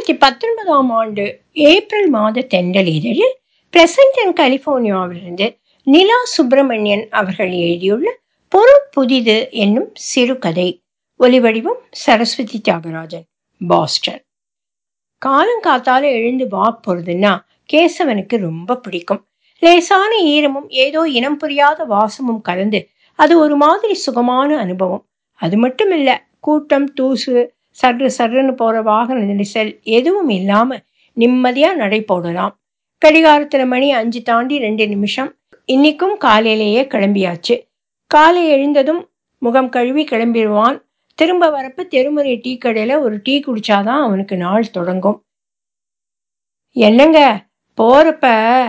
இரண்டாயிரத்தி பத்தொன்பதாம் ஆண்டு ஏப்ரல் மாத தென்றல் இதழில் பிரசன்டன் கலிபோர்னியாவிலிருந்து நிலா சுப்பிரமணியன் அவர்கள் எழுதியுள்ள பொருள் புதிது என்னும் சிறுகதை ஒலிவடிவம் சரஸ்வதி தியாகராஜன் பாஸ்டன் காலங்காத்தால எழுந்து வாக் போறதுன்னா கேசவனுக்கு ரொம்ப பிடிக்கும் லேசான ஈரமும் ஏதோ இனம் புரியாத வாசமும் கலந்து அது ஒரு மாதிரி சுகமான அனுபவம் அது மட்டும் இல்ல கூட்டம் தூசு சர்ரு சர்ருன்னு போற வாகன நெரிசல் எதுவும் இல்லாம நிம்மதியா நடை போடலாம் கடிகாரத்துல மணி அஞ்சு தாண்டி ரெண்டு நிமிஷம் இன்னைக்கும் காலையிலேயே கிளம்பியாச்சு காலை எழுந்ததும் முகம் கழுவி கிளம்பிடுவான் திரும்ப வரப்ப தெருமுறை டீ கடையில ஒரு டீ குடிச்சாதான் அவனுக்கு நாள் தொடங்கும் என்னங்க போறப்ப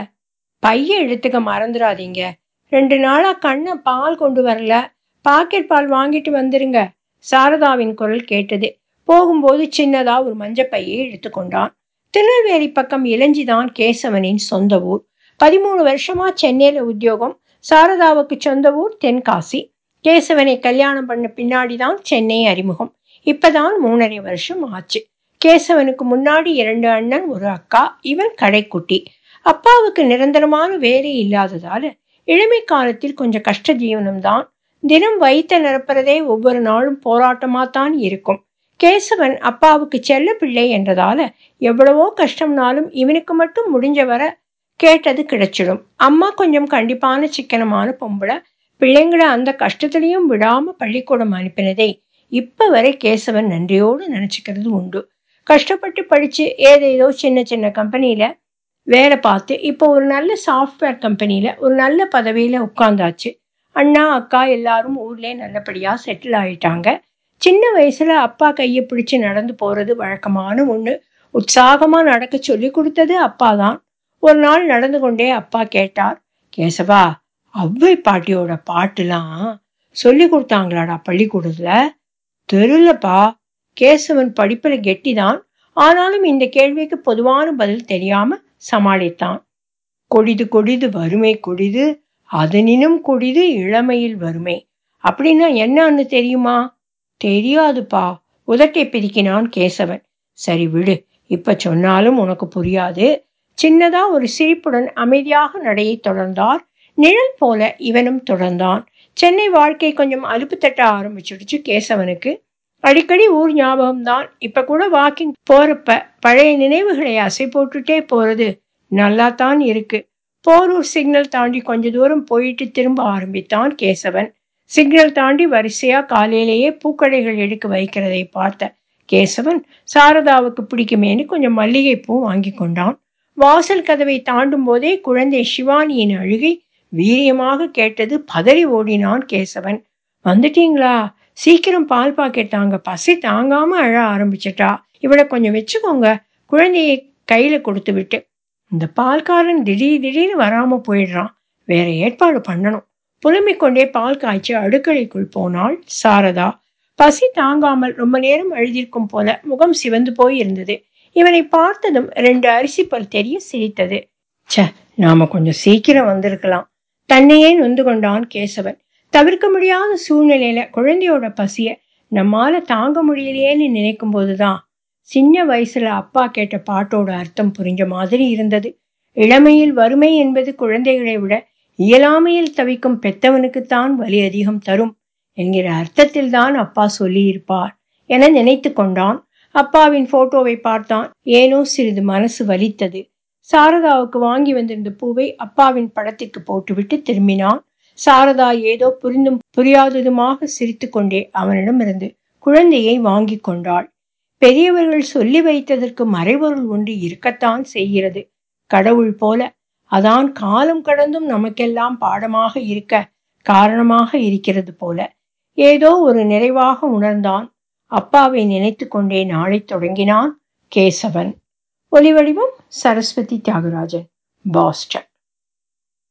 பைய எடுத்துக்க மறந்துடாதீங்க ரெண்டு நாளா கண்ணை பால் கொண்டு வரல பாக்கெட் பால் வாங்கிட்டு வந்துருங்க சாரதாவின் குரல் கேட்டது போகும்போது சின்னதா ஒரு மஞ்சப்பையை எடுத்துக்கொண்டான் திருநெல்வேலி பக்கம் இளஞ்சிதான் கேசவனின் சொந்த ஊர் பதிமூணு வருஷமா சென்னையில உத்தியோகம் சாரதாவுக்கு சொந்த ஊர் தென்காசி கேசவனை கல்யாணம் பண்ண பின்னாடிதான் சென்னை அறிமுகம் இப்பதான் மூணரை வருஷம் ஆச்சு கேசவனுக்கு முன்னாடி இரண்டு அண்ணன் ஒரு அக்கா இவன் கடைக்குட்டி அப்பாவுக்கு நிரந்தரமான வேலை இல்லாததால இளமை காலத்தில் கொஞ்சம் கஷ்ட ஜீவனம்தான் தினம் வைத்த நிரப்புறதே ஒவ்வொரு நாளும் போராட்டமாத்தான் இருக்கும் கேசவன் அப்பாவுக்கு செல்ல பிள்ளை என்றதால எவ்வளவோ கஷ்டம்னாலும் இவனுக்கு மட்டும் முடிஞ்ச வர கேட்டது கிடைச்சிடும் அம்மா கொஞ்சம் கண்டிப்பான சிக்கனமான பொம்பளை பிள்ளைங்களை அந்த கஷ்டத்திலையும் விடாம பள்ளிக்கூடம் அனுப்பினதை இப்ப வரை கேசவன் நன்றியோடு நினைச்சுக்கிறது உண்டு கஷ்டப்பட்டு படிச்சு ஏதேதோ சின்ன சின்ன கம்பெனியில வேலை பார்த்து இப்போ ஒரு நல்ல சாஃப்ட்வேர் கம்பெனியில ஒரு நல்ல பதவியில உட்கார்ந்தாச்சு அண்ணா அக்கா எல்லாரும் ஊர்லயே நல்லபடியா செட்டில் ஆயிட்டாங்க சின்ன வயசுல அப்பா கையை பிடிச்சு நடந்து போறது வழக்கமான ஒண்ணு உற்சாகமா நடக்க சொல்லி கொடுத்தது அப்பா தான் ஒரு நாள் நடந்து கொண்டே அப்பா கேட்டார் கேசவா அவ்வை பாட்டியோட பாட்டுலாம் சொல்லி கொடுத்தாங்களாடா பள்ளிக்கூடத்துல தெருலப்பா கேசவன் படிப்புல கெட்டிதான் ஆனாலும் இந்த கேள்விக்கு பொதுவான பதில் தெரியாம சமாளித்தான் கொடிது கொடிது வறுமை கொடிது அதனினும் கொடிது இளமையில் வறுமை அப்படின்னா என்னன்னு தெரியுமா தெரியாதுப்பா உதட்டை பிரிக்கினான் கேசவன் சரி விடு இப்ப சொன்னாலும் உனக்கு புரியாது சின்னதா ஒரு சிரிப்புடன் அமைதியாக நடையை தொடர்ந்தார் நிழல் போல இவனும் தொடர்ந்தான் சென்னை வாழ்க்கை கொஞ்சம் அலுப்பு தட்ட ஆரம்பிச்சிடுச்சு கேசவனுக்கு அடிக்கடி ஊர் ஞாபகம்தான் இப்ப கூட வாக்கிங் போறப்ப பழைய நினைவுகளை அசை போட்டுட்டே போறது நல்லா தான் இருக்கு போரூர் சிக்னல் தாண்டி கொஞ்ச தூரம் போயிட்டு திரும்ப ஆரம்பித்தான் கேசவன் சிக்னல் தாண்டி வரிசையா காலையிலேயே பூக்கடைகள் எடுக்க வைக்கிறதை பார்த்த கேசவன் சாரதாவுக்கு பிடிக்குமேனு கொஞ்சம் மல்லிகை பூ வாங்கி கொண்டான் வாசல் கதவை தாண்டும் போதே குழந்தை சிவானியின் அழுகை வீரியமாக கேட்டது பதறி ஓடினான் கேசவன் வந்துட்டீங்களா சீக்கிரம் பால் பாக்கெட் தாங்க பசி தாங்காம அழ ஆரம்பிச்சிட்டா இவளை கொஞ்சம் வச்சுக்கோங்க குழந்தையை கையில கொடுத்து விட்டு இந்த பால்காரன் திடீர் திடீர்னு வராம போயிடுறான் வேற ஏற்பாடு பண்ணணும் புலம்பிக் கொண்டே பால் காய்ச்சி அடுக்கலைக்குள் போனாள் சாரதா பசி தாங்காமல் ரொம்ப நேரம் அழுதிருக்கும் போல முகம் சிவந்து போய் இருந்தது இவனை பார்த்ததும் ரெண்டு அரிசி பல் தெரிய சிரித்தது ச நாம கொஞ்சம் சீக்கிரம் வந்திருக்கலாம் தன்னையே நொந்து கொண்டான் கேசவன் தவிர்க்க முடியாத சூழ்நிலையில குழந்தையோட பசிய நம்மால தாங்க முடியலையேன்னு நினைக்கும் போதுதான் சின்ன வயசுல அப்பா கேட்ட பாட்டோட அர்த்தம் புரிஞ்ச மாதிரி இருந்தது இளமையில் வறுமை என்பது குழந்தைகளை விட இயலாமையில் தவிக்கும் பெத்தவனுக்குத்தான் வலி அதிகம் தரும் என்கிற அர்த்தத்தில் தான் அப்பா சொல்லியிருப்பார் என நினைத்து கொண்டான் அப்பாவின் போட்டோவை பார்த்தான் ஏனோ சிறிது மனசு வலித்தது சாரதாவுக்கு வாங்கி வந்திருந்த பூவை அப்பாவின் படத்திற்கு போட்டுவிட்டு திரும்பினான் சாரதா ஏதோ புரிந்தும் புரியாததுமாக சிரித்து கொண்டே அவனிடமிருந்து குழந்தையை வாங்கி கொண்டாள் பெரியவர்கள் சொல்லி வைத்ததற்கு மறைபொருள் ஒன்று இருக்கத்தான் செய்கிறது கடவுள் போல அதான் காலம் கடந்தும் நமக்கெல்லாம் பாடமாக இருக்க காரணமாக இருக்கிறது போல ஏதோ ஒரு நிறைவாக உணர்ந்தான் அப்பாவை நினைத்து கொண்டே நாளை தொடங்கினான் கேசவன் ஒலிவடிவம் சரஸ்வதி தியாகராஜன் பாஸ்டன்